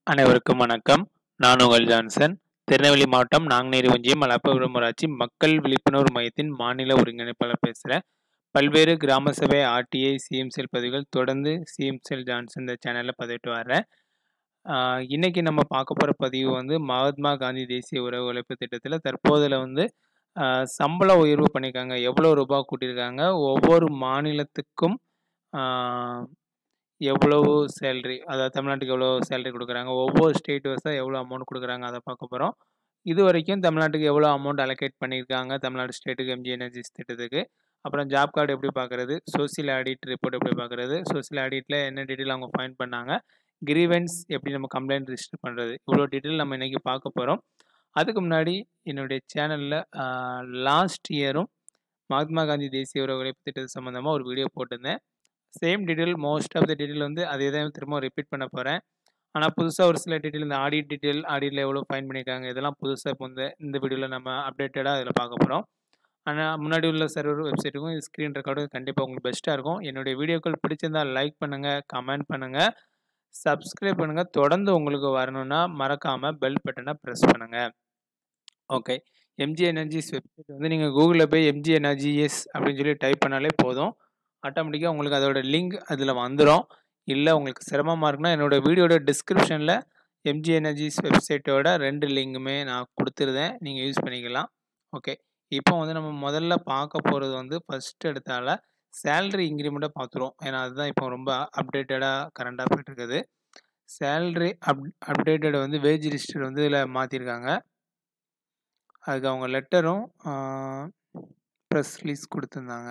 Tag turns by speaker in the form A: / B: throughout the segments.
A: அனைவருக்கும் வணக்கம் நான் உங்கள் ஜான்சன் திருநெல்வேலி மாவட்டம் நாங்குநேரி ஒன்றியம் மலப்புரம் ஊராட்சி மக்கள் விழிப்புணர்வு மையத்தின் மாநில ஒருங்கிணைப்பாளர் பேசுகிறேன் பல்வேறு கிராம சபை ஆர்டிஐ சிஎம்செல் பதிவுகள் தொடர்ந்து சிஎம்செல் ஜான்சன் இந்த சேனலில் பதிவிட்டு வரேன் ஆஹ் இன்னைக்கு நம்ம பார்க்க போகிற பதிவு வந்து மகாத்மா காந்தி தேசிய உறவு உழைப்பு திட்டத்தில் தற்போதில் வந்து ஆஹ் சம்பள உயர்வு பண்ணியிருக்காங்க எவ்வளோ ரூபாய் கூட்டியிருக்காங்க ஒவ்வொரு மாநிலத்துக்கும் ஆஹ் எவ்வளவு சேல்ரி அதாவது தமிழ்நாட்டுக்கு எவ்வளோ சேலரி கொடுக்குறாங்க ஒவ்வொரு ஸ்டேட் வசம் எவ்வளோ அமௌண்ட் கொடுக்குறாங்க அதை பார்க்க போகிறோம் இது வரைக்கும் தமிழ்நாட்டுக்கு எவ்வளோ அமௌண்ட் அலோகேட் பண்ணியிருக்காங்க தமிழ்நாடு ஸ்டேட்டுக்கு எம்ஜி எனர்ஜிஸ் திட்டத்துக்கு அப்புறம் ஜாப் கார்டு எப்படி பார்க்குறது சோசியல் ஆடிட் ரிப்போர்ட் எப்படி பார்க்குறது சோசியல் ஆடிட்டில் என்ன டீட்டெயில் அவங்க ஃபைன் பண்ணாங்க கிரீவென்ஸ் எப்படி நம்ம கம்ப்ளைண்ட் ரிஜிஸ்டர் பண்ணுறது இவ்வளோ டீட்டெயில் நம்ம இன்றைக்கி பார்க்க போகிறோம் அதுக்கு முன்னாடி என்னுடைய சேனலில் லாஸ்ட் இயரும் மகாத்மா காந்தி தேசிய உறவு உழைப்பு திட்டத்து சம்மந்தமாக ஒரு வீடியோ போட்டிருந்தேன் same detail most of the detail வந்து அதே தான் திரும்ப ரிப்பீட் பண்ண போகிறேன் ஆனால் புதுசாக ஒரு சில டீட்டெயில் இந்த ஆடிட் டீட்டெயில் ஆடிட்டில் எவ்வளோ ஃபைன் பண்ணியிருக்காங்க இதெல்லாம் புதுசாக இப்போ வந்து இந்த வீடியோவில் நம்ம அப்டேட்டடாக அதில் பார்க்க போகிறோம் ஆனால் முன்னாடி உள்ள சர்வர் வெப்சைட்டுக்கும் இது ஸ்க்ரீன் ரெக்கார்டும் கண்டிப்பாக உங்களுக்கு பெஸ்ட்டாக இருக்கும் என்னுடைய வீடியோக்கள் பிடிச்சிருந்தால் லைக் பண்ணுங்கள் கமெண்ட் பண்ணுங்கள் சப்ஸ்கிரைப் பண்ணுங்கள் தொடர்ந்து உங்களுக்கு வரணும்னா மறக்காமல் பெல் பட்டனை ப்ரெஸ் பண்ணுங்கள் ஓகே எம்ஜி எனர்ஜிஸ் வெப்சைட் வந்து நீங்கள் கூகுளில் போய் எம்ஜி எனர்ஜிஎஸ் அப்படின்னு சொல்லி டைப் பண்ணாலே போதும் ஆட்டோமேட்டிக்காக உங்களுக்கு அதோட லிங்க் அதில் வந்துடும் இல்லை உங்களுக்கு சிரமமாக இருக்குன்னா என்னோடய வீடியோட டிஸ்கிரிப்ஷனில் எம்ஜி எனர்ஜிஸ் வெப்சைட்டோட ரெண்டு லிங்க்குமே நான் கொடுத்துருந்தேன் நீங்கள் யூஸ் பண்ணிக்கலாம் ஓகே இப்போ வந்து நம்ம முதல்ல பார்க்க போகிறது வந்து ஃபஸ்ட் எடுத்தால சேல்ரி இன்க்ரிமெண்ட்டை பார்த்துருவோம் ஏன்னா அதுதான் இப்போ ரொம்ப அப்டேட்டடாக கரண்டாக போயிட்டு இருக்குது சேல்ரி அப் அப்டேட்டட் வந்து வேஜ் ரிஜிஸ்டர் வந்து இதில் மாற்றிருக்காங்க அதுக்கு அவங்க லெட்டரும் ப்ரெஸ் ரிலீஸ் கொடுத்துருந்தாங்க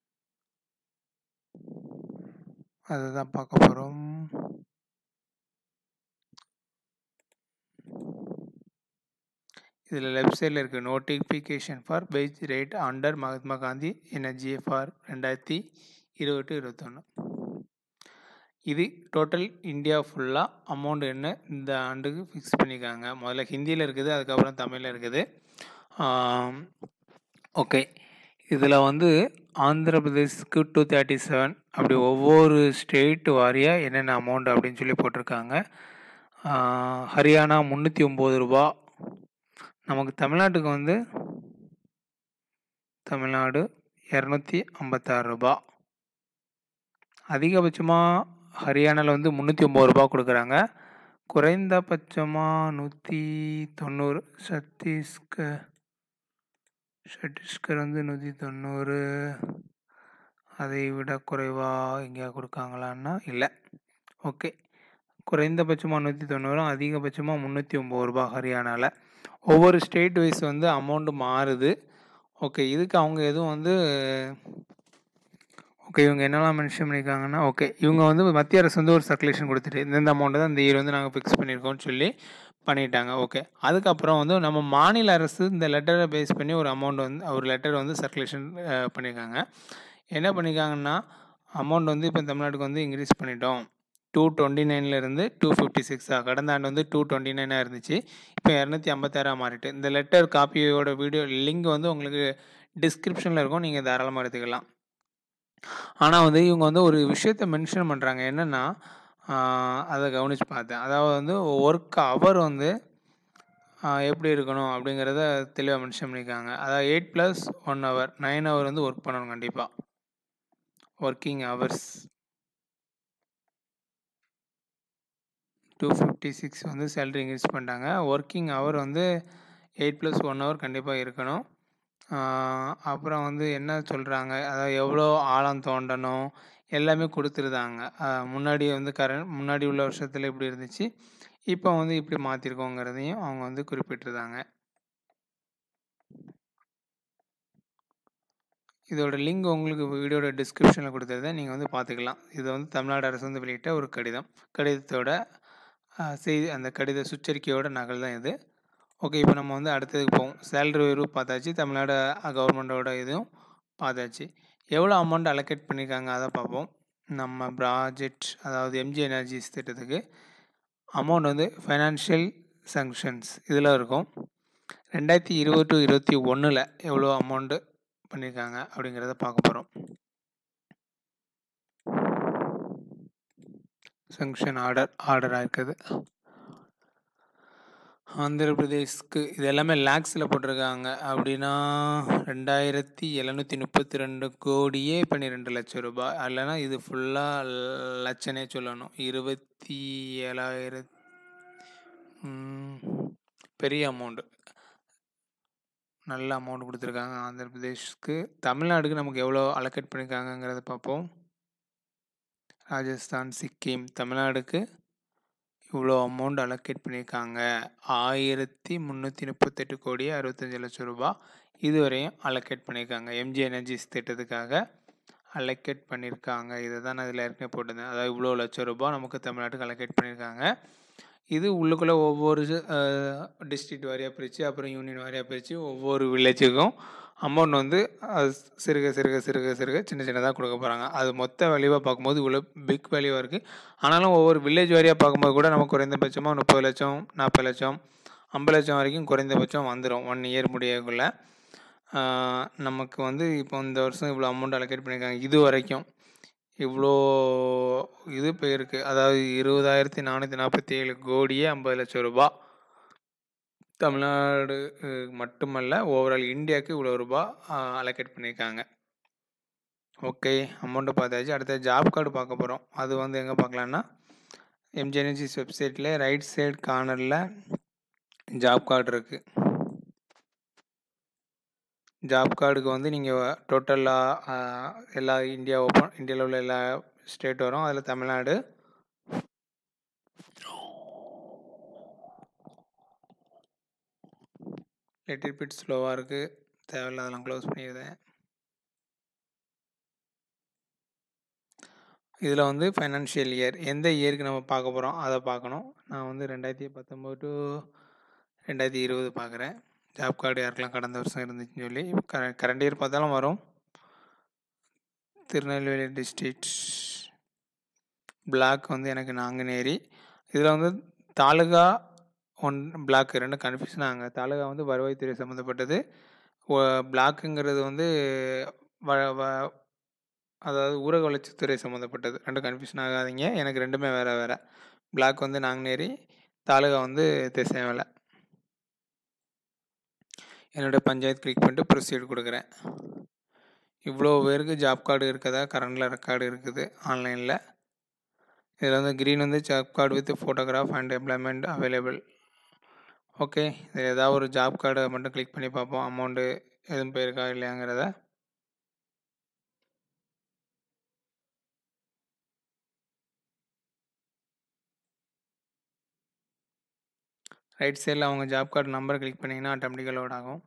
A: அதுதான் பார்க்க போகிறோம் இதில் லெஃப்ட் சைடில் இருக்குது notification for wage rate under Mahatma Gandhi NREGA for ரெண்டாயிரத்தி இருபது இருபத்தொன்று இது டோட்டல் இந்தியா ஃபுல்லாக அமௌண்ட் என்ன இந்த ஆண்டுக்கு ஃபிக்ஸ் பண்ணியிருக்காங்க முதல்ல ஹிந்தியில் இருக்குது அதுக்கப்புறம் தமிழில் இருக்குது ஓகே இதில் வந்து ஆந்திர பிரதேஷ்க்கு டூ தேர்ட்டி செவன் அப்படி ஒவ்வொரு ஸ்டேட் வாரியாக என்னென்ன அமௌண்ட் அப்படின்னு சொல்லி போட்டிருக்காங்க ஹரியானா முந்நூற்றி ஒம்பது ரூபா நமக்கு தமிழ்நாட்டுக்கு வந்து தமிழ்நாடு இரநூத்தி ஐம்பத்தாறு ரூபா அதிகபட்சமாக ஹரியானாவில் வந்து முந்நூற்றி ஒம்பது ரூபா கொடுக்குறாங்க குறைந்தபட்சமாக நூற்றி தொண்ணூறு சத்தீஸ்கர் சத்தீஸ்கர் வந்து நூற்றி தொண்ணூறு அதை விட குறைவாக எங்கேயா கொடுக்காங்களான்னா இல்லை ஓகே குறைந்தபட்சமாக நூற்றி தொண்ணூறும் அதிகபட்சமாக முந்நூற்றி ஒம்பது ரூபா ஹரியானாவில் ஒவ்வொரு ஸ்டேட் வைஸ் வந்து அமௌண்ட்டு மாறுது ஓகே இதுக்கு அவங்க எதுவும் வந்து ஓகே இவங்க என்னெல்லாம் மென்ஷன் பண்ணியிருக்காங்கன்னா ஓகே இவங்க வந்து மத்திய அரசு வந்து ஒரு சர்க்குலேஷன் கொடுத்துட்டு இந்தந்த அமௌண்ட்டு தான் இந்த இயர் வந்து நாங்கள் ஃபிக்ஸ் பண்ணியிருக்கோம்னு சொல்லி பண்ணிட்டாங்க ஓகே அதுக்கப்புறம் வந்து நம்ம மாநில அரசு இந்த லெட்டரை பேஸ் பண்ணி ஒரு அமௌண்ட் வந்து ஒரு லெட்டர் வந்து சர்க்குலேஷன் பண்ணியிருக்காங்க என்ன பண்ணியிருக்காங்கன்னா அமௌண்ட் வந்து இப்போ தமிழ்நாட்டுக்கு வந்து இன்க்ரீஸ் பண்ணிட்டோம் டூ டுவெண்ட்டி நைன்லேருந்து டூ ஃபிஃப்டி சிக்ஸாக கடந்த ஆண்டு வந்து டூ டுவெண்ட்டி நைனாக இருந்துச்சு இப்போ இரநூத்தி ஐம்பத்தாறாக மாறிட்டு இந்த லெட்டர் காப்பியோட வீடியோ லிங்க் வந்து உங்களுக்கு டிஸ்கிரிப்ஷனில் இருக்கும் நீங்கள் தாராளமாக எடுத்துக்கலாம் ஆனால் வந்து இவங்க வந்து ஒரு விஷயத்த மென்ஷன் பண்ணுறாங்க என்னென்னா அதை கவனித்து பார்த்தேன் அதாவது வந்து ஒர்க் அவர் வந்து எப்படி இருக்கணும் அப்படிங்கிறத தெளிவாக மென்ஷன் பண்ணியிருக்காங்க அதாவது eight plus one hour nine hour வந்து ஒர்க் பண்ணணும் கண்டிப்பாக working hours two fifty six வந்து சேலரி இன்க்ரீஸ் பண்ணிட்டாங்க ஒர்க்கிங் ஹவர் வந்து எயிட் ப்ளஸ் ஒன் ஹவர் கண்டிப்பாக இருக்கணும் அப்புறம் வந்து என்ன சொல்கிறாங்க அதாவது எவ்வளோ ஆழம் தோண்டணும் எல்லாமே கொடுத்துருந்தாங்க முன்னாடி வந்து கரண்ட் முன்னாடி உள்ள வருஷத்தில் இப்படி இருந்துச்சு இப்போ வந்து இப்படி மாற்றிருக்கோங்கிறதையும் அவங்க வந்து குறிப்பிட்டிருந்தாங்க இதோட லிங்க் உங்களுக்கு வீடியோட டிஸ்கிரிப்ஷனில் கொடுத்துருந்தேன் நீங்கள் வந்து பார்த்துக்கலாம் இது வந்து தமிழ்நாடு அரசு வந்து வெளியிட்ட ஒரு கடிதம் கடிதத்தோட செய்தி அந்த கடித சுச்சரிக்கையோட நகல் தான் இது ஓகே இப்போ நம்ம வந்து அடுத்ததுக்கு போவோம் சேலரி உயர்வு பார்த்தாச்சு தமிழ்நாடு கவர்மெண்ட்டோட இதுவும் பார்த்தாச்சு எவ்வளோ அமௌண்ட் அலோகேட் பண்ணியிருக்காங்க அதை பார்ப்போம் நம்ம ப்ராஜெக்ட் அதாவது எம்ஜி எனர்ஜிஸ் திட்டத்துக்கு அமௌண்ட் வந்து ஃபைனான்ஷியல் சங்ஷன்ஸ் இதில் இருக்கும் ரெண்டாயிரத்தி இருபது டு இருபத்தி ஒன்றில் எவ்வளோ அமௌண்ட்டு பண்ணியிருக்காங்க அப்படிங்கிறத பார்க்க போகிறோம் சங்ஷன் ஆர்டர் ஆர்டராக இருக்குது ஆந்திர பிரதேஷ்க்கு இது எல்லாமே லேக்ஸில் போட்டிருக்காங்க அப்படின்னா ரெண்டாயிரத்தி எழுநூற்றி முப்பத்தி ரெண்டு கோடியே பன்னிரெண்டு லட்சம் ரூபாய் இல்லைனா இது ஃபுல்லாக லட்சனே சொல்லணும் இருபத்தி ஏழாயிரத் ம், பெரிய அமௌண்ட்டு நல்ல அமௌண்ட் கொடுத்துருக்காங்க ஆந்திர பிரதேஷ்க்கு தமிழ்நாடுக்கு நமக்கு எவ்வளோ அலோகேட் பண்ணியிருக்காங்கங்கிறத பார்ப்போம் ராஜஸ்தான் சிக்கிம் தமிழ்நாடுக்கு இவ்வளோ அமௌண்ட் அலோகேட் பண்ணியிருக்காங்க ஆயிரத்தி முந்நூற்றி முப்பத்தெட்டு கோடி அறுபத்தஞ்சு லட்சம் ரூபா இதுவரையும் அலோகேட் பண்ணியிருக்காங்க எம்ஜி எனர்ஜிஸ் திட்டத்துக்காக அலோகேட் பண்ணியிருக்காங்க இதை தான் நான் இதில் ஏற்கனவே போட்டிருந்தேன் அதாவது இவ்வளோ லட்சம் ரூபா நமக்கு தமிழ்நாட்டுக்கு அலோகேட் பண்ணியிருக்காங்க இது உள்ளுக்குள்ளே ஒவ்வொரு டிஸ்ட்ரிக்ட் வாரியாக பிரித்து அப்புறம் யூனியன் வாரியாக பிரித்து ஒவ்வொரு வில்லேஜுக்கும் அமௌண்ட் வந்து அது சிறுக சிறுக சிறுக சிறுக சின்ன சின்னதாக கொடுக்க போகிறாங்க அது மொத்த வேல்யூவாக பார்க்கும்போது இவ்வளோ பிக் வேல்யூவாக இருக்குது ஆனாலும் ஒவ்வொரு வில்லேஜ் வாரியாக பார்க்கும்போது கூட நமக்கு குறைந்தபட்சமாக முப்பது லட்சம் நாற்பது லட்சம் ஐம்பது லட்சம் வரைக்கும் குறைந்தபட்சம் வந்துடும் ஒன் இயர் முடியக்குள்ள ஆஹ் நமக்கு வந்து இப்போ இந்த வருஷம் இவ்வளோ அமௌண்ட் அலோகேட் பண்ணியிருக்காங்க இது வரைக்கும் இவ்வளோ இது போயிருக்கு அதாவது இருபதாயிரத்தி நானூற்றி நாற்பத்தி ஏழு கோடியே ஐம்பது லட்சம் ரூபா தமிழ்நாடு அஹ், மட்டுமல்ல ஓவரால் இந்தியாவுக்கு இவ்வளோ ரூபா அலோகேட் பண்ணியிருக்காங்க ஓகே அமௌண்ட்டு பார்த்தாச்சு அடுத்த ஜாப் கார்டு பார்க்க போகிறோம் அது வந்து எங்கே பார்க்கலான்னா எம்ஜிஎன்ஜிஸ் வெப்சைட்டில் ரைட் சைடு கார்னரில் ஜாப் கார்டு இருக்குது ஜாப் கார்டுக்கு வந்து நீங்கள் டோட்டலாக எல்லா இந்தியா ஓப்பன் இந்தியாவில் உள்ள எல்லா ஸ்டேட் வரும் அதில் தமிழ்நாடு லிட்டில் பிட் ஸ்லோவாக இருக்குது தேவையில்லாதெல்லாம் க்ளோஸ் பண்ணிடுறேன் இதில் வந்து ஃபைனான்ஷியல் இயர் எந்த இயருக்கு நம்ம பார்க்க போகிறோம் அதை பார்க்கணும் நான் வந்து ரெண்டாயிரத்தி பத்தொம்போது டு ரெண்டாயிரத்தி இருபது பார்க்குறேன் ஜாப் கார்டு யாருக்கெல்லாம் கடந்த வருஷம் இருந்துச்சுன்னு சொல்லி க கரண்ட் இயர் பார்த்தாலும் வரும் திருநெல்வேலி டிஸ்ட்ரிக்ட் பிளாக் வந்து எனக்கு நாங்குநேரி இதில் வந்து தாலுகா ஒன் பிளாக் ரெண்டும் கன்ஃபியூஷன் ஆகுங்க தாலுகா வந்து வருவாய்த்துறை சம்மந்தப்பட்டது பிளாக்குங்கிறது வந்து வ வ- அதாவது ஊரக வளர்ச்சித்துறை சம்மந்தப்பட்டது ரெண்டும் கன்ஃபியூஷன் ஆகாதீங்க எனக்கு ரெண்டுமே வேறு வேறு பிளாக் வந்து நாங்குநேரி தாலுகா வந்து திசைவேலை என்னோட பஞ்சாயத்து கிளிக் பண்ணிட்டு ப்ரொசீட் கொடுக்குறேன் இவ்வளோ பேருக்கு ஜாப் கார்டு இருக்கதா கரண்டில் ரெக்கார்டு இருக்குது ஆன்லைனில் இதில் வந்து க்ரீன் வந்து job card with photograph and employment available okay இதில் ஏதாவது ஒரு ஜாப் கார்டை மட்டும் கிளிக் பண்ணி பார்ப்போம் அமௌண்ட்டு எதுவும் போயிருக்கா இல்லையாங்கிறத ரைட் சைடில் அவங்க ஜாப் கார்டு நம்பர் கிளிக் பண்ணிங்கன்னா ஆட்டோமேட்டிக்காக லோட் ஆகும்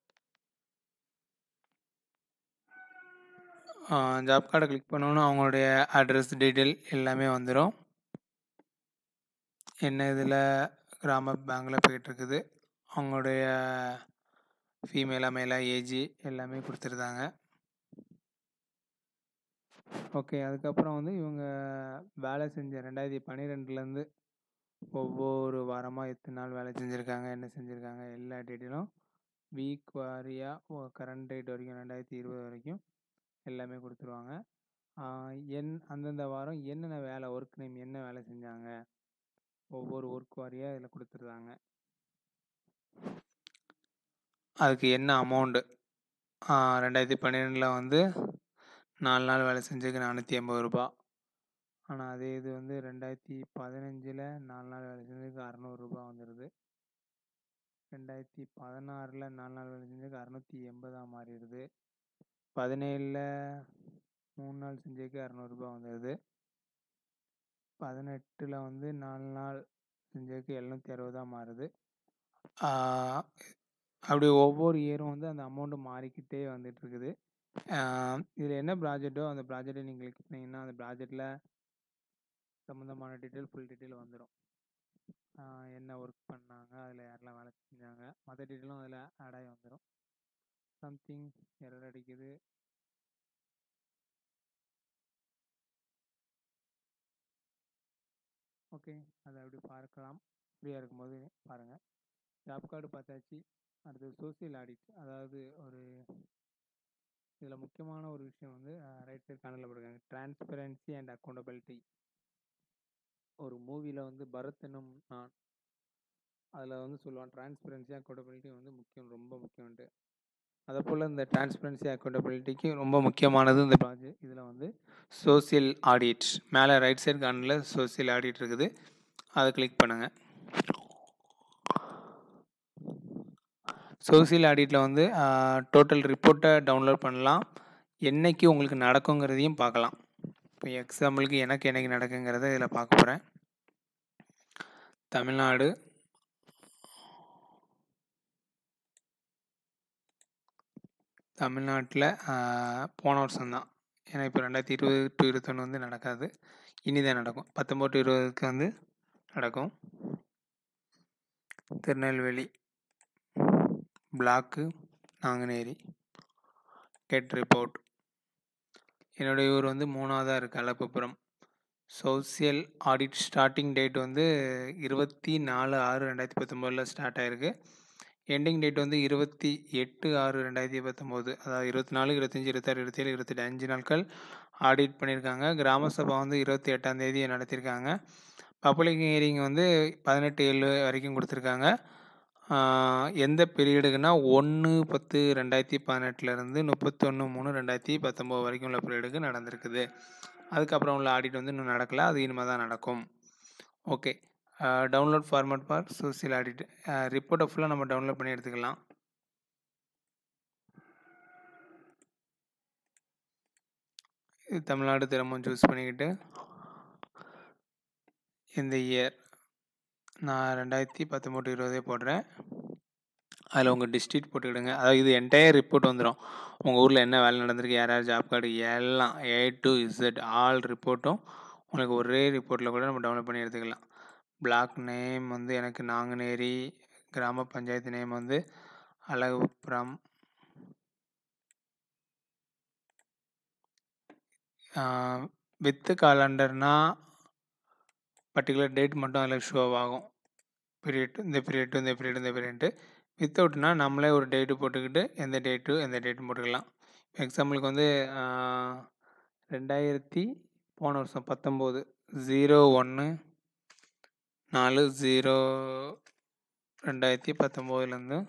A: ஜாப் கார்டை கிளிக் பண்ணோன்னு அவங்களுடைய அட்ரஸ் டீட்டெயில் எல்லாமே வந்துடும் என்ன இதில் கிராம பேங்கில் போயிட்டுருக்குது அவங்களுடைய ஃபீமேலா மேலா ஏஜி எல்லாமே கொடுத்துருந்தாங்க ஓகே அதுக்கப்புறம் வந்து இவங்க வேலை செஞ்ச ரெண்டாயிரத்தி பன்னிரெண்டுலேருந்து ஒவ்வொரு வாரமாக எத்தனை நாள் வேலை செஞ்சுருக்காங்க என்ன செஞ்சுருக்காங்க எல்லா டீட்டெயிலும் வீக் வாரியாக கரண்ட் டேட் வரைக்கும் ரெண்டாயிரத்தி இருபது வரைக்கும் எல்லாமே கொடுத்துருவாங்க என் அந்தந்த வாரம் என்னென்ன வேலை ஒர்க் நேம் என்ன வேலை செஞ்சாங்க ஒவ்வொரு ஒர்க் வாரியாக இதில் கொடுத்துருந்தாங்க அதுக்கு என்ன அமௌண்ட்டு ரெண்டாயிரத்தி பன்னிரெண்டில் வந்து நாலு நாள் வேலை செஞ்சதுக்கு நானூற்றி எண்பது ரூபா ஆனால் அதே இது வந்து ரெண்டாயிரத்தி பதினஞ்சில் நாலு நாள் வேலை செஞ்சதுக்கு அறநூறுரூபா வந்துடுது ரெண்டாயிரத்தி பதினாறில் நாலு நாள் வேலை செஞ்சதுக்கு அறநூற்றி எண்பதாக மாறிடுது பதினேழில் மூணு நாள் செஞ்சதுக்கு அறநூறுபா வந்துடுது பதினெட்டில் வந்து நாலு நாள் செஞ்சதுக்கு எழுநூற்றி அறுபதாக மாறுது அப்படி ஒவ்வொரு இயரும் வந்து அந்த அமௌண்ட்டு மாறிக்கிட்டே வந்துட்டுருக்குது இதில் என்ன ப்ராஜெக்ட்டோ அந்த ப்ராஜெக்டை நீங்கள் கிளிக் பண்ணிங்கன்னா அந்த ப்ராஜெக்டில் சம்மந்தமான டீட்டெயில் ஃபுல் டீட்டெயில் வந்துடும் என்ன ஒர்க் பண்ணாங்க அதில் யாரெல்லாம் வேலை செஞ்சாங்க மற்ற டீட்டெயிலும் அதில் ஆட் ஆகி வந்துடும் சம்திங் எரர் அடிக்குது ஓகே அதை அப்படி பார்க்கலாம் ஃப்ரீயாக இருக்கும்போது பாருங்கள் ஜாப் கார்டு பார்த்தாச்சு அடுத்தது சோசியல் ஆடிட் அதாவது ஒரு இதில் முக்கியமான ஒரு விஷயம் வந்து ரைட் சைட் கார்னரில் போட்டிருக்காங்க டிரான்ஸ்பரன்சி அண்ட் அக்கௌண்டபிலிட்டி ஒரு மூவியில் வந்து பரத் என்னும் நான் அதில் வந்து சொல்லுவான் டிரான்ஸ்பரன்சி அக்கௌண்டபிலிட்டி வந்து முக்கியம் ரொம்ப முக்கியம்ன்ட்டு அதே போல் இந்த டிரான்ஸ்பரன்சி அக்கௌண்டபிலிட்டிக்கு ரொம்ப முக்கியமானது இந்த ப்ராஜெக்ட் இதில் வந்து சோசியல் ஆடிட் மேலே ரைட் சைடு கார்னரில் சோசியல் ஆடிட் இருக்குது அதை கிளிக் பண்ணுங்கள் சோசியல் ஆடிட்டில் வந்து டோட்டல் ரிப்போர்ட்டை டவுன்லோட் பண்ணலாம் என்னைக்கு உங்களுக்கு நடக்குங்கிறதையும் பார்க்கலாம் இப்போ எக்ஸாம்பிளுக்கு எனக்கு என்னைக்கு நடக்குங்கிறத இதில் பார்க்க போகிறேன் தமிழ்நாடு தமிழ்நாட்டில் போன வருஷம் தான் ஏன்னா இப்போ ரெண்டாயிரத்தி இருபது டு இருபத்தொன்று வந்து நடக்காது இனி தான் நடக்கும் பத்தொம்போது டு இருபதுக்கு வந்து நடக்கும் Tirunelveli block Nanguneri get report என்னுடைய ஊர் வந்து மூணாவதாக இருக்குது Alagupuram social audit starting date வந்து இருபத்தி நாலு ஆறு ரெண்டாயிரத்தி பத்தொம்போதில் ஸ்டார்ட் ஆகிருக்கு எண்டிங் டேட் வந்து இருபத்தி எட்டு ஆறு ரெண்டாயிரத்தி பத்தொம்போது அதாவது இருபத்தி நாலு இருபத்தஞ்சி இருபத்தாறு இருபத்தேழு இருபத்தெட்டு அஞ்சு நாட்கள் ஆடிட் பண்ணியிருக்காங்க கிராம சபா வந்து இருபத்தி எட்டாம் தேதி நடத்தியிருக்காங்க பப்ளிக் ஹியரிங் வந்து பதினெட்டு ஏழு வரைக்கும் கொடுத்துருக்காங்க எந்த பீரியடுக்குன்னா ஒன்று பத்து ரெண்டாயிரத்தி பதினெட்டுலேருந்து முப்பத்தொன்று மூணு ரெண்டாயிரத்தி பத்தொம்போது வரைக்கும் உள்ள பீரியடுக்கு நடந்திருக்குது அதுக்கப்புறம் உள்ள ஆடிட் வந்து இன்னும் நடக்கலை அது இனிமேல் தான் நடக்கும் okay download format for social audit ரிப்போர்ட்டை ஃபுல்லாக நம்ம டவுன்லோட் பண்ணி எடுத்துக்கலாம் இது தமிழ்நாடு திறமும் சூஸ் பண்ணிக்கிட்டு இந்த இயர் நான் ரெண்டாயிரத்தி பத்தொம்போது இருபதே போடுறேன் அதில் உங்கள் டிஸ்ட்ரிக்ட் போட்டுக்கிடுங்க அதாவது இது என்டையர் ரிப்போர்ட் வந்துடும் உங்கள் ஊரில் என்ன வேலை நடந்திருக்கு யார் யார் ஜாப் கார்டு எல்லாம் ஏ டு இசட் ஆல் ரிப்போர்ட்டும் உங்களுக்கு ஒரே ரிப்போர்ட்டில் கூட நம்ம டவுன்லோட் பண்ணி எடுத்துக்கலாம் பிளாக் நேம் வந்து எனக்கு நாங்குநேரி கிராம பஞ்சாயத்து நேம் வந்து அழகுப்புறம் வித்து காலண்டர்னால் பர்டிகுலர் டேட் மட்டும் அதில் ஷோ ஆகும் பீரியட் இந்த பீரியட் இந்த பீரியட் இந்த பீரியட்டு வித்தவுட்னா நம்மளே ஒரு டேட்டு போட்டுக்கிட்டு எந்த டேட்டு எந்த டேட்டு போட்டுக்கலாம் எக்ஸாம்பிளுக்கு வந்து ரெண்டாயிரத்தி போன வருஷம் பத்தொம்போது ஜீரோ ஒன்று நாலு ஜீரோ ரெண்டாயிரத்தி பத்தொம்போதுலேருந்து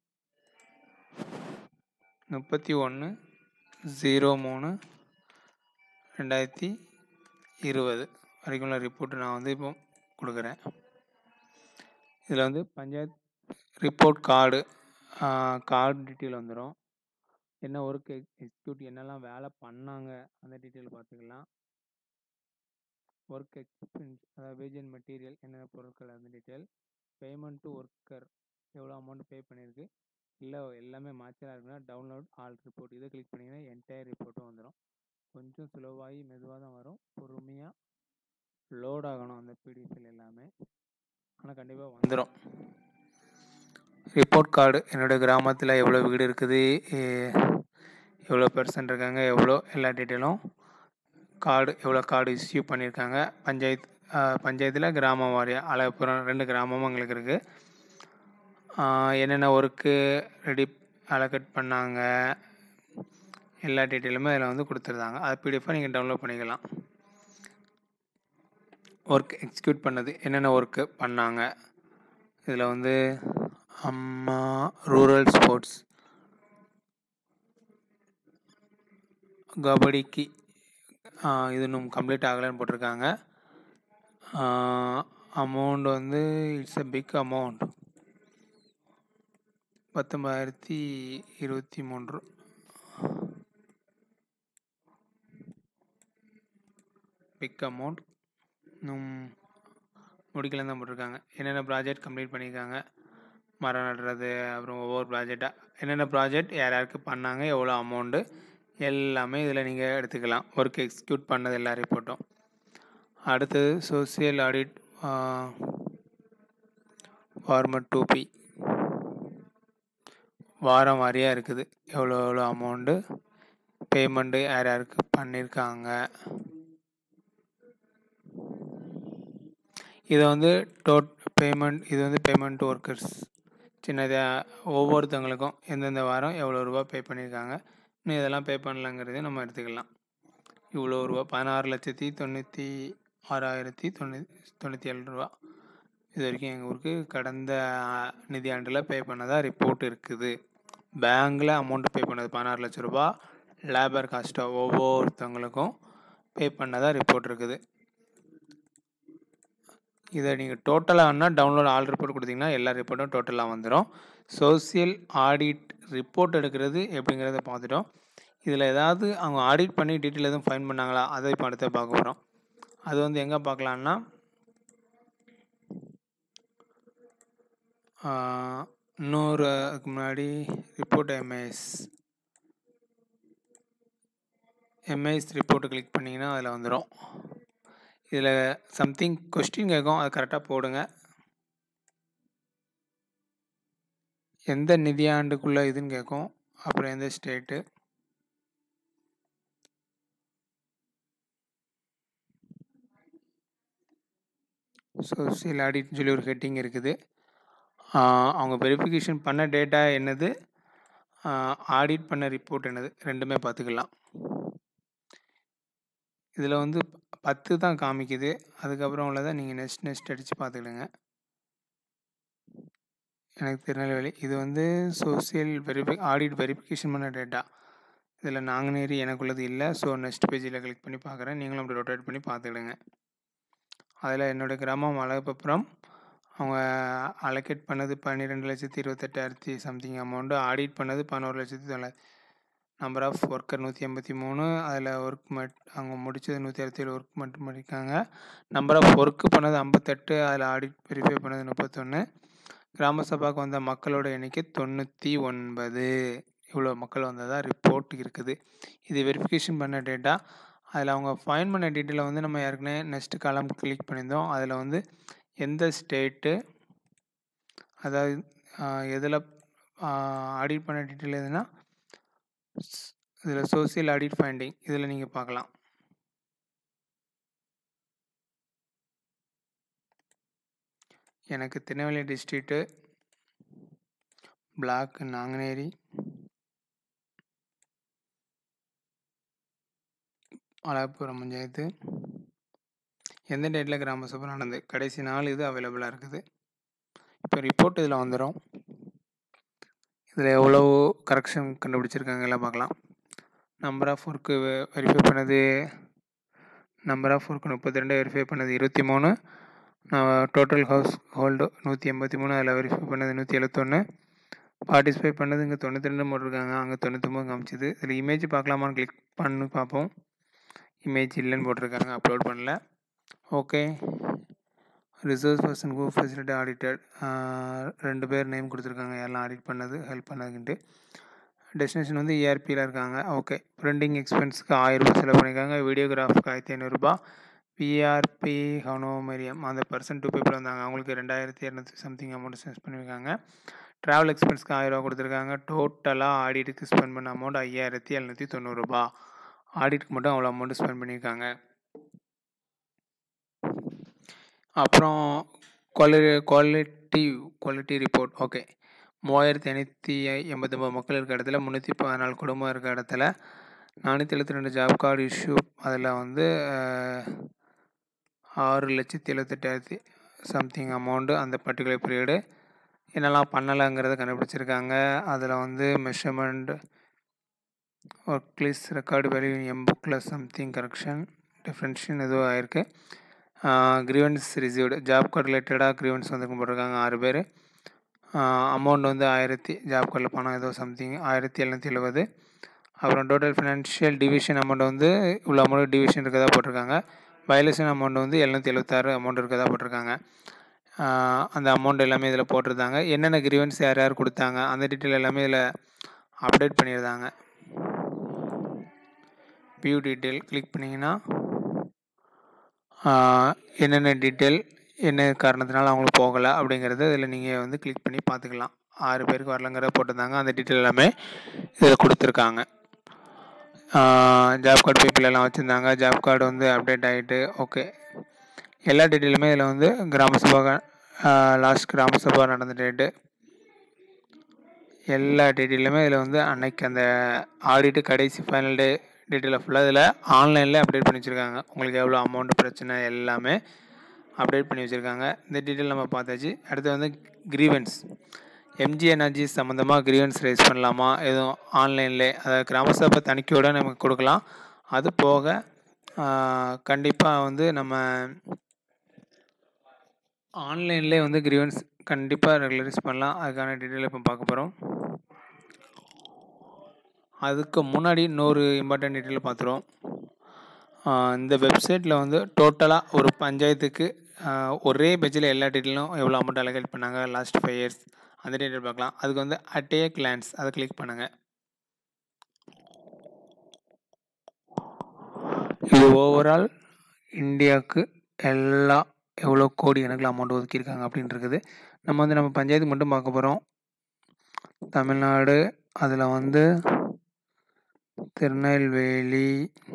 A: முப்பத்தி ஒன்று ஜீரோ மூணு ரெண்டாயிரத்தி இருபது வரைக்கும் உள்ள ரிப்போர்ட்டு நான் வந்து இப்போ கொடுக்குறேன் இதில் வந்து panchayat report card card detail வந்துடும் என்ன ஒர்க் எக்ஸிக்யூட் என்னெல்லாம் வேலை பண்ணாங்க அந்த டீட்டெயில் பார்த்துக்கலாம் ஒர்க் எக்ஸ்பென்ஸ் அதாவது வேஜ் அண்ட் மெட்டீரியல் என்னென்ன பொருட்கள் அந்த டீட்டெயில் பேமெண்ட் டு ஒர்க்கர் எவ்வளோ அமௌண்ட் பே பண்ணியிருக்கு இல்லை எல்லாமே மாச்சலாக இருக்குன்னா டவுன்லோட் ஆல் ரிப்போர்ட் இதை கிளிக் பண்ணிங்கன்னா என்டையர் ரிப்போர்ட்டும் வந்துடும் கொஞ்சம் ஸ்லோவாகி மெதுவாக தான் வரும் பொறுமையாக லோட் ஆகணும் அந்த பிடிஎஃப்ல எல்லாமே ஆனால் கண்டிப்பாக வந்துடும் ரிப்போர்ட் கார்டு என்னோடய கிராமத்தில் எவ்வளோ வீடு இருக்குது எவ்வளோ பெர்சன்ட் இருக்காங்க எவ்வளோ எல்லா டீட்டெயிலும் கார்டு எவ்வளோ கார்டு இஸ்யூ பண்ணியிருக்காங்க பஞ்சாயத்து பஞ்சாயத்தில் கிராமம் வாரியாக அழகுப்புறம் ரெண்டு கிராமமும் எங்களுக்கு இருக்குது என்னென்ன ஒர்க்கு ரெடி அலோகேட் பண்ணாங்க எல்லா டீட்டெயிலுமே அதில் வந்து கொடுத்துருந்தாங்க அது பிடிஎஃபாக நீங்கள் டவுன்லோட் பண்ணிக்கலாம் ஒர்க் எக்ஸிக்யூட் பண்ணது என்னென்ன ஒர்க்கு பண்ணாங்க இதில் வந்து அம்மா ரூரல் ஸ்போர்ட்ஸ் கபடிக்கு இது இன்னும் கம்ப்ளீட் ஆகலைன்னு போட்டிருக்காங்க அமௌண்ட் வந்து இட்ஸ் எ பிக் அமௌண்ட் பத்தொம்பதாயிரத்தி இருபத்தி மூன்று பிக் அமௌண்ட் இன்னும் முடிக்கலன்னு தான் போட்டிருக்காங்க என்னென்ன ப்ராஜெக்ட் கம்ப்ளீட் பண்ணியிருக்காங்க மரம் நடுறது அப்புறம் ஒவ்வொரு ப்ராஜெக்டாக என்னென்ன ப்ராஜெக்ட் யார் யாருக்கு பண்ணாங்க எவ்வளோ அமௌண்ட்டு எல்லாமே இதில் நீங்கள் எடுத்துக்கலாம் ஒர்க் எக்ஸிக்யூட் பண்ணது எல்லா ரிப்போர்ட்டும் அடுத்தது social audit format to be வாரம் வாரியாக இருக்குது எவ்வளோ எவ்வளோ அமௌண்ட்டு பேமெண்ட்டு யார் யாருக்கு பண்ணியிருக்காங்க இதை வந்து டோட் பேமெண்ட் இது வந்து பேமெண்ட் ஒர்க்கர்ஸ் சின்னதாக ஒவ்வொருத்தவங்களுக்கும் எந்தெந்த வாரம் எவ்வளோ ரூபா பே பண்ணியிருக்காங்க இன்னும் இதெல்லாம் பே பண்ணலங்கிறதே நம்ம எடுத்துக்கலாம் இவ்வளோ ரூபா பதினாறு லட்சத்தி தொண்ணூற்றி ஆறாயிரத்தி தொண்ணூ தொண்ணூற்றி ஏழு ரூபா இது வரைக்கும் எங்கள் ஊருக்கு கடந்த நிதியாண்டில் பே பண்ணதா ரிப்போர்ட் இருக்குது பேங்க்கில் அமௌண்ட் பே பண்ணது பதினாறு லட்ச ரூபா லேபர் காஸ்ட்டை ஒவ்வொருத்தவங்களுக்கும் பே பண்ணதா ரிப்போர்ட் இருக்குது இதை நீங்கள் டோட்டலாக வேணால் டவுன்லோட் ஆல் ரிப்போர்ட் கொடுத்தீங்கன்னா எல்லா ரிப்போர்ட்டும் டோட்டலாக வந்துடும் சோசியல் ஆடிட் ரிப்போர்ட் எடுக்கிறது எப்படிங்கிறத பார்த்துட்டோம் இதில் ஏதாவது அவங்க ஆடிட் பண்ணி டீட்டெயில் எதுவும் ஃபைன் பண்ணாங்களா அதை இப்போ அடுத்து பார்க்க போகிறோம் அது வந்து எங்கே பார்க்கலான்னா இன்னொரு அதுக்கு முன்னாடி report MIS MIS report click பண்ணிங்கன்னா அதில் வந்துடும் இதில் சம்திங் கொஸ்டின் கேட்கும் அது கரெக்டாக போடுங்க எந்த நிதியாண்டுக்குள்ளே இதுன்னு கேட்கும் அப்புறம் எந்த ஸ்டேட்டு சோசியல் ஆடிட்னு சொல்லி ஒரு ஹெட்டிங் இருக்குது அவங்க வெரிஃபிகேஷன் பண்ண டேட்டா என்னது ஆடிட் பண்ண ரிப்போர்ட் என்னது ரெண்டுமே பார்த்துக்கலாம் இதில் வந்து பத்து தான் காமிக்குது அதுக்கப்புறம் உள்ளதை நீங்கள் நெக்ஸ்ட் நெக்ஸ்ட் அடித்து பார்த்துக்கிடுங்க எனக்கு திருநெல்வேலி இது வந்து சோசியல் வெரிஃபை ஆடிட் வெரிஃபிகேஷன் பண்ண டேட்டா இதில் நாங்குநேரி எனக்குள்ளது இல்லை ஸோ நெக்ஸ்ட் பேஜில் கிளிக் பண்ணி பார்க்குறேன் நீங்களும் அப்படி ரொட்டேட் பண்ணி பார்த்துக்கிடுங்க அதில் என்னோடய கிராமம் அழகப்பபுரம் அவங்க அலோகேட் பண்ணது பன்னிரெண்டு லட்சத்தி இருபத்தெட்டாயிரத்தி சம்திங் அமௌண்ட்டு ஆடிட் பண்ணது பதினோரு லட்சத்தி தொள்ளாயிரத்தி நம்பர் ஆஃப் ஒர்க்கர் நூற்றி எண்பத்தி மூணு அதில் ஒர்க் மட் அவங்க முடித்தது நூற்றி அறுபத்தேழு ஒர்க் மட்டும் பண்ணியிருக்காங்க நம்பர் ஆஃப் ஒர்க்கு பண்ணது ஐம்பத்தெட்டு அதில் ஆடிட் வெரிஃபை பண்ணது முப்பத்தொன்று கிராம சபாவுக்கு வந்த மக்களோட எண்ணிக்கை தொண்ணூற்றி ஒன்பது இவ்வளோ மக்கள் வந்ததாக ரிப்போர்ட் இருக்குது இது வெரிஃபிகேஷன் பண்ண டேட்டா அதில் அவங்க ஃபைன் பண்ண டீட்டெயிலை வந்து நம்ம ஏற்கனவே நெக்ஸ்ட்டு காலம் கிளிக் பண்ணியிருந்தோம் அதில் வந்து எந்த ஸ்டேட்டு அதாவது எதில் ஆடிட் பண்ண டீட்டெயில் எதுனா இதில் சோசியல் ஆடிட் ஃபைண்டிங் இதில் நீங்கள் பார்க்கலாம் எனக்கு திருநெல்வேலி டிஸ்ட்ரிக்ட்டு பிளாக் நாங்குநேரி அழகப்புரம் பஞ்சாயத்து எந்த டேட்டில் கிராம சபை நடந்தது கடைசி நாள் இது அவைலபிளாக இருக்குது இப்போ ரிப்போர்ட் இதில் வந்துடும் இதில் எவ்வளோ கரெக்ஷன் கண்டுபிடிச்சிருக்காங்க எல்லாம் பார்க்கலாம் நம்பர் ஆஃப் ஒர்க்கு வெரிஃபை பண்ணது நம்பர் ஆஃப் ஒர்க்கு முப்பத்தி ரெண்டு வெரிஃபை பண்ணது இருபத்தி மூணு டோட்டல் ஹவுஸ் ஹோல்டு நூற்றி எண்பத்தி மூணு அதில் வெரிஃபை பண்ணது நூற்றி எழுபத்தொன்று பார்ட்டிசிபை பண்ணது இங்கே தொண்ணூற்றி ரெண்டு போட்டிருக்காங்க அங்கே தொண்ணூற்றொம்பது காமிச்சிது இதில் இமேஜ் பார்க்கலாமான்னு கிளிக் பண்ணி பார்ப்போம் இமேஜ் இல்லைன்னு போட்டிருக்காங்க அப்லோட் பண்ணல okay reserve person co facility audited ரெண்டு பேர் நேம் கொடுத்துருக்காங்க எல்லாம் ஆடிட் பண்ணது ஹெல்ப் பண்ணதுன்ட்டு டெஸ்டினேஷன் வந்து இஆர்பியில் இருக்காங்க ஓகே பிரிண்டிங் எக்ஸ்பென்ஸ்க்கு ஆயிரரூபா செலவு பண்ணியிருக்காங்க வீடியோகிராஃப்க்கு ஆயிரத்தி ஐநூறுரூபா பிஆர்பி ஹனோமேரியம் அந்த பர்சன் டூ பீப்புள் வந்தாங்க அவங்களுக்கு ரெண்டாயிரத்தி இரநூத்தி சம்திங் அமௌண்ட் ஸ்பெண்ட் பண்ணியிருக்காங்க ட்ராவல் எக்ஸ்பென்ஸ்க்கு ஆயிரரூபா கொடுத்துருக்காங்க டோட்டலாக ஆடிட்டுக்கு ஸ்பெண்ட் பண்ண அமௌண்ட் ஐயாயிரத்தி எழுநூற்றி தொண்ணூறுரூபா ஆடிட்டுக்கு மட்டும் அவ்வளோ அமௌண்ட்டு ஸ்பெண்ட் பண்ணியிருக்காங்க அப்புறம் குவாலி குவாலிட்டி குவாலிட்டி ரிப்போர்ட் ஓகே மூவாயிரத்தி ஐநூற்றி எண்பத்தொம்பது மக்கள் இருக்க இடத்துல முந்நூற்றி பதினாலு குடும்பம் இருக்க இடத்துல நானூற்றி எழுபத்தி ரெண்டு ஜாப் கார்டு இஷ்யூ அதில் வந்து ஆறு லட்சத்தி எழுபத்தெட்டாயிரத்தி சம்திங் அமௌண்ட்டு அந்த பர்டிகுலர் பீரியடு என்னெல்லாம் பண்ணலைங்கிறத கண்டுபிடிச்சிருக்காங்க அதில் வந்து measurement work list record value M புக்கில் சம்திங் கரெக்ஷன் டிஃப்ரென்ஷன் எதுவும் ஆயிருக்கு க்ரீவன்ஸ் ரிசீவ்டு ஜாப் கார்டு ரிலேட்டடாக க்ரீவன்ஸ் வந்து போட்டிருக்காங்க ஆறு பேர் அமௌண்ட் வந்து ஆயிரத்தி ஜாப் கார்டில் பணம் ஏதோ சம்திங் ஆயிரத்தி எழுநூற்றி எழுபது அப்புறம் டோட்டல் ஃபினான்ஷியல் டிவிஷன் அமௌண்ட் வந்து இவ்வளோ அமௌண்ட் டிவிஷன் இருக்கதா போட்டிருக்காங்க வயலேஷன் அமௌண்ட் வந்து எழுநூற்றி எழுபத்தாறு அமௌண்ட் இருக்கதா போட்டிருக்காங்க அந்த அமௌண்ட் எல்லாமே இதில் போட்டிருந்தாங்க என்னென்ன கிரீவன்ஸ் யார் யார் கொடுத்தாங்க அந்த டீட்டெயில் எல்லாமே இதில் அப்டேட் பண்ணியிருந்தாங்க வியூ டீட்டெயில் கிளிக் பண்ணிங்கன்னா என்னென்ன டீட்டெயில் என்ன காரணத்தினால அவங்களுக்கு போகலை அப்படிங்கிறத இதில் நீங்கள் வந்து கிளிக் பண்ணி பார்த்துக்கலாம் ஆறு பேருக்கு வரலங்கிற போட்டிருந்தாங்க அந்த டீட்டெயில் எல்லாமே இதில் கொடுத்துருக்காங்க ஜாப் கார்டு பீப்பிள் எல்லாம் வச்சுருந்தாங்க ஜாப் கார்டு வந்து அப்டேட் ஆகிட்டு ஓகே எல்லா டீட்டெயிலுமே இதில் வந்து கிராம சபா லாஸ்ட் கிராம சபா நடந்த டேட்டு எல்லா டீட்டெயிலுமே இதில் வந்து அன்னைக்கு அந்த ஆடிட்டு கடைசி ஃபைனல் டே டீட்டெயிலை ஃபுல்லாக இதில் ஆன்லைனில் அப்டேட் பண்ணி வச்சுருக்காங்க உங்களுக்கு எவ்வளோ அமௌண்ட் பிரச்சனை எல்லாமே அப்டேட் பண்ணி வச்சுருக்காங்க இந்த டீட்டெயில் நம்ம பார்த்தாச்சு அடுத்து வந்து கிரீவன்ஸ் எம்ஜி எனர்ஜி சம்மந்தமாக கிரீவன்ஸ் ரைஸ் பண்ணலாமா எதுவும் ஆன்லைன்லே அதாவது கிராம சபை தணிக்கையோட நமக்கு கொடுக்கலாம் அது போக கண்டிப்பாக வந்து நம்ம ஆன்லைன்லேயே வந்து கிரீவன்ஸ் கண்டிப்பாக ரெகுலரைஸ் பண்ணலாம் அதுக்கான டீட்டெயில் இப்போ பார்க்க போகிறோம் அதுக்கு முன்னாடி இன்னொரு இம்பார்ட்டன்ட் டீட்டெயில் பார்த்துருவோம் இந்த வெப்சைட்டில் வந்து டோட்டலாக ஒரு பஞ்சாயத்துக்கு ஒரே பேஜில் எல்லா டீட்டெயிலும் எவ்வளோ அமௌண்ட் அலகேட் பண்ணாங்க லாஸ்ட் ஃபைவ் இயர்ஸ் அந்த டீட்டெயில் பார்க்கலாம் அதுக்கு வந்து அட்டே கிளான்ஸ் அதை கிளிக் பண்ணுங்கள் இது ஓவரால் இந்தியாவுக்கு எல்லா எவ்வளோ கோடி கணக்கில் அமௌண்ட் ஒதுக்கியிருக்காங்க அப்படின்னு இருக்குது நம்ம வந்து நம்ம பஞ்சாயத்துக்கு மட்டும் பார்க்க போகிறோம் தமிழ்நாடு அதில் வந்து திருநெல்வேலி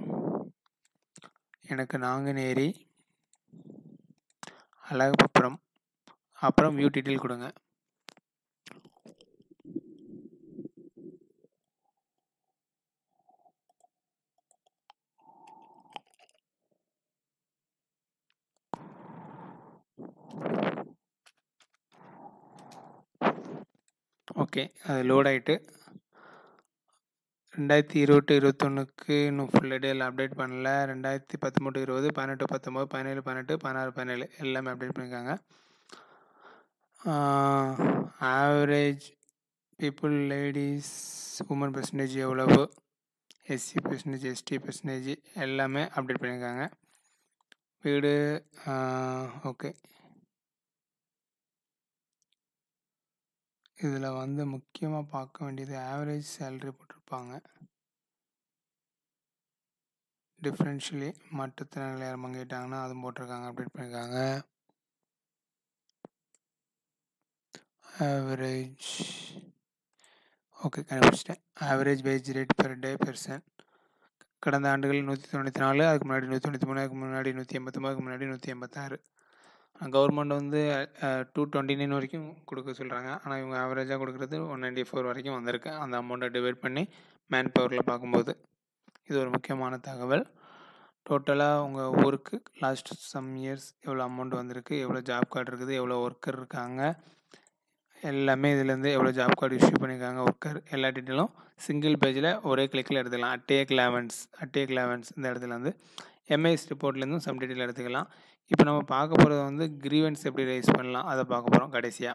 A: எனக்கு நாங்குநேரி அழகப்பபுரம் அப்புறம் வியூ டீட்டெயில் கொடுங்க ஓகே அது லோட் ஆகிட்டு ரெண்டாயிரத்தி இருபட்டு இருபத்தொன்னுக்கு இன்னும் ஃபுல் டேயில் அப்டேட் பண்ணல ரெண்டாயிரத்தி பத்தொம்பது இருபது பதினெட்டு பத்தொம்பது பதினேழு பதினெட்டு பதினாறு பதினேழு எல்லாமே அப்டேட் பண்ணியிருக்காங்க average people ladies woman percentage எவ்வளவு எஸ்சி பெர்சன்டேஜ் எஸ்டி பெர்சன்டேஜ் எல்லாமே அப்டேட் பண்ணியிருக்காங்க வீடு ஓகே இதில் வந்து முக்கியமாக பார்க்க வேண்டியது ஆவரேஜ் சேல்ரி போட்டிருப்பாங்க டிஃப்ரென்ஷியலி மாற்றுத்திறனாளி யாரும் பங்கிட்டாங்கன்னா அதுவும் போட்டிருக்காங்க அப்டேட் பண்ணியிருக்காங்க ஆவரேஜ் ஓகே கண்டுபிடிச்சிட்டேன் average wage rate per day person கடந்த ஆண்டுகள் நூற்றி தொண்ணூற்றி நாலு அதுக்கு முன்னாடி நூற்றி தொண்ணூற்றி மூணு அதுக்கு முன்னாடி நூற்றி எண்பத்தொம்பதுக்கு முன்னாடி நூற்றி எண்பத்தாறு கவர்மெண்ட் வந்து டூ டுவெண்ட்டி நைன் வரைக்கும் கொடுக்க சொல்கிறாங்க ஆனால் இவங்க ஆவரேஜாக கொடுக்குறது ஒன் நைன்டி ஃபோர் வரைக்கும் வந்திருக்கு அந்த அமௌண்ட்டை டிவைட் பண்ணி மேன் பவரில் பார்க்கும்போது இது ஒரு முக்கியமான தகவல் டோட்டலாக உங்கள் ஊருக்கு லாஸ்ட் சம் இயர்ஸ் எவ்வளோ அமௌண்ட் வந்திருக்கு எவ்வளோ ஜாப் கார்டு இருக்குது எவ்வளோ ஒர்க்கர் இருக்காங்க எல்லாமே இதுலேருந்து எவ்வளோ ஜாப் கார்டு இஷ்யூ பண்ணியிருக்காங்க ஒர்க்கர் எல்லா டீட்டெயிலும் சிங்கிள் பேஜில் ஒரே கிளிக்கில் எடுத்துக்கலாம் அட்டேக் லெவன்ஸ் அட்டேக் லெவன்ஸ் இந்த இடத்துல வந்து எம்ஐஎஸ் ரிப்போர்ட்லேருந்தும் சம் டீட்டெயில் எடுத்துக்கலாம் இப்போ நம்ம பார்க்க போகிறது வந்து கிரீவன்ஸ் எப்படி ரைஸ் பண்ணலாம் அதை பார்க்க போகிறோம் கடைசியாக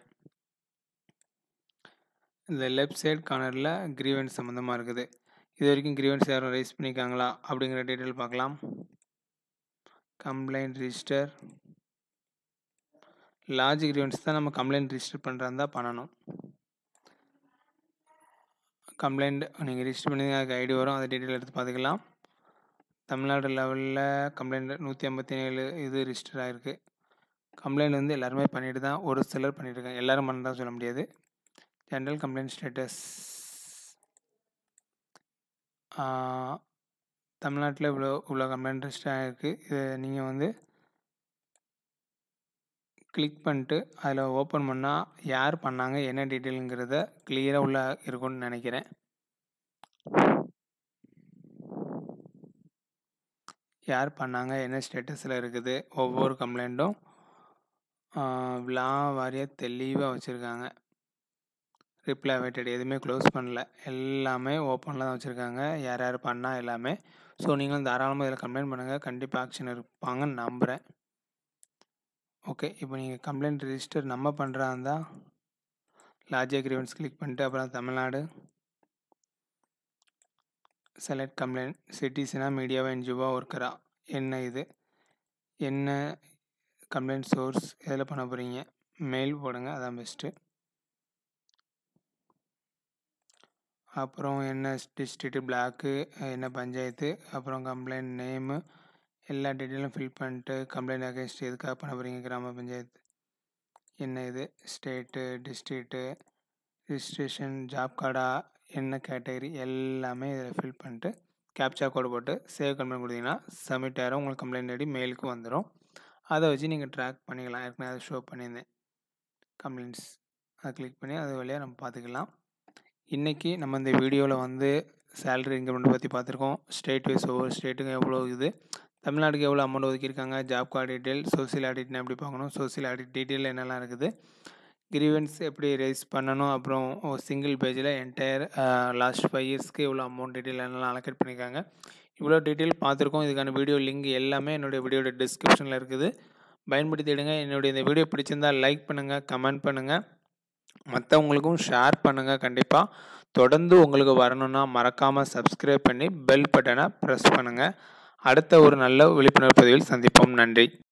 A: இந்த லெஃப்ட் சைட் கார்னரில் கிரீவன்ஸ் சம்மந்தமாக இருக்குது இது வரைக்கும் கிரீவன்ஸ் யாரும் ரைஸ் பண்ணியிருக்காங்களா அப்படிங்கிற டீட்டெயில் பார்க்கலாம் கம்ப்ளைண்ட் ரிஜிஸ்டர் லார்ஜ் கிரீவன்ஸ் தான் நம்ம கம்ப்ளைண்ட் ரிஜிஸ்டர் பண்ணுறதா தான் பண்ணணும் கம்ப்ளைண்ட் நீங்கள் ரிஜிஸ்டர் பண்ணி அதுக்கு ஐடி வரும் அதை டீட்டெயில் எடுத்து பார்த்துக்கலாம் தமிழ்நாடு லெவலில் கம்ப்ளைண்ட் நூற்றி ஐம்பத்தி ஏழு இது ரிஜிஸ்டர் ஆகிருக்கு கம்ப்ளைண்ட் வந்து எல்லாருமே பண்ணிட்டு தான் ஒரு சிலர் பண்ணிட்டுருக்காங்க எல்லோரும் பண்ண தான் சொல்ல முடியாது ஜென்ரல் கம்ப்ளைண்ட் ஸ்டேட்டஸ் தமிழ்நாட்டில் இவ்வளோ இவ்வளோ கம்ப்ளைண்ட் ரிஜிஸ்டர் ஆகிருக்கு இதை நீங்கள் வந்து கிளிக் பண்ணிட்டு அதில் ஓப்பன் பண்ணால் யார் பண்ணாங்க என்ன டீட்டெயிலுங்கிறத கிளியராக உள்ள இருக்கும்னு நினைக்கிறேன் யார் பண்ணாங்க என்ன ஸ்டேட்டஸில் இருக்குது ஒவ்வொரு கம்ப்ளைண்ட்டும் விழா வாரியாக தெளிவாக வச்சுருக்காங்க ரிப்ளை அவைட்டட் எதுவுமே க்ளோஸ் பண்ணல எல்லாமே ஓப்பனில் தான் வச்சுருக்காங்க யார் யார் பண்ணால் எல்லாமே ஸோ நீங்களும் தாராளமாக இதில் கம்ப்ளைண்ட் பண்ணுங்கள் கண்டிப்பாக ஆக்ஷன் இருப்பாங்கன்னு நம்புகிறேன் ஓகே இப்போ நீங்கள் கம்ப்ளைண்ட் ரிஜிஸ்டர் நம்ம பண்ணுறா இருந்தால் லார்ஜ் அக்ரிமெண்ட்ஸ் கிளிக் பண்ணிட்டு அப்புறம் தமிழ்நாடு செலக்ட் கம்ப்ளைண்ட் சிட்டிசனா மீடியாவா என்ஜிஓவா ஒர்க்கரா என்ன இது என்ன கம்ப்ளைண்ட் சோர்ஸ் எதில் பண்ண போகிறீங்க மெயில் போடுங்க அதான் பெஸ்ட்டு அப்புறம் என்ன டிஸ்ட்ரிக்ட் பிளாக்கு என்ன பஞ்சாயத்து அப்புறம் கம்ப்ளைண்ட் நேமு எல்லா டீட்டெயிலும் ஃபில் பண்ணிட்டு கம்ப்ளைண்ட் அகேன்ஸ்ட் எதுக்காக பண்ண போகிறீங்க கிராம பஞ்சாயத்து என்ன இது ஸ்டேட்டு டிஸ்ட்ரிக்ட்டு ரிஜிஸ்ட்ரேஷன் ஜாப் கார்டா என்ன கேட்டகரி எல்லாமே இதில் ஃபில் பண்ணிட்டு கேப்சா கோடு போட்டு சேவ் கம்ப்ளைண்ட் கொடுத்தீங்கன்னா சப்மிட் ஆயிரும் உங்களுக்கு கம்ப்ளைண்ட் ஐடி மெயிலுக்கு வந்துடும் அதை வச்சு நீங்கள் ட்ராக் பண்ணிக்கலாம் ஏற்கனவே அதை ஷோ பண்ணியிருந்தேன் கம்ப்ளைண்ட்ஸ் அதை கிளிக் பண்ணி அது வழியாக நம்ம பார்த்துக்கலாம் இன்றைக்கி நம்ம இந்த வீடியோவில் வந்து சேலரி இன்க்ரிமெண்ட் பற்றி பார்த்துருக்கோம் ஸ்டேட் வைஸ் ஒவ்வொரு ஸ்டேட்டுக்கும் எவ்வளோ இது தமிழ்நாட்டுக்கு எவ்வளோ அமௌண்ட் ஒதுக்கியிருக்காங்க ஜாப் கார்டு டீட்டெயில் சோசியல் ஆடிட்னா எப்படி பார்க்கணும் சோசியல் ஆடிட் டீட்டெயில் என்னெல்லாம் இருக்குது கிரீவன்ஸ் எப்படி ரைஸ் பண்ணணும் அப்புறம் சிங்கிள் பேஜில் என்டையர் லாஸ்ட் ஃபைவ் இயர்ஸ்க்கு எவ்வளோ அமௌண்ட் டீட்டெயில் என்னெல்லாம் அலோகேட் பண்ணியிருக்காங்க இவ்வளோ டீட்டெயில் பார்த்துருக்கோம் இதுக்கான வீடியோ லிங்க் எல்லாமே என்னுடைய வீடியோட டிஸ்கிரிப்ஷனில் இருக்குது பயன்படுத்திடுங்க என்னுடைய இந்த வீடியோ பிடிச்சிருந்தால் லைக் பண்ணுங்கள் கமெண்ட் பண்ணுங்கள் மற்றவங்களுக்கும் ஷேர் பண்ணுங்கள் கண்டிப்பாக தொடர்ந்து உங்களுக்கு வரணும்னா மறக்காமல் சப்ஸ்கிரைப் பண்ணி பெல் பட்டனை ப்ரெஸ் பண்ணுங்கள் அடுத்த ஒரு நல்ல விழிப்புணர்வு பதிவில் சந்திப்போம் நன்றி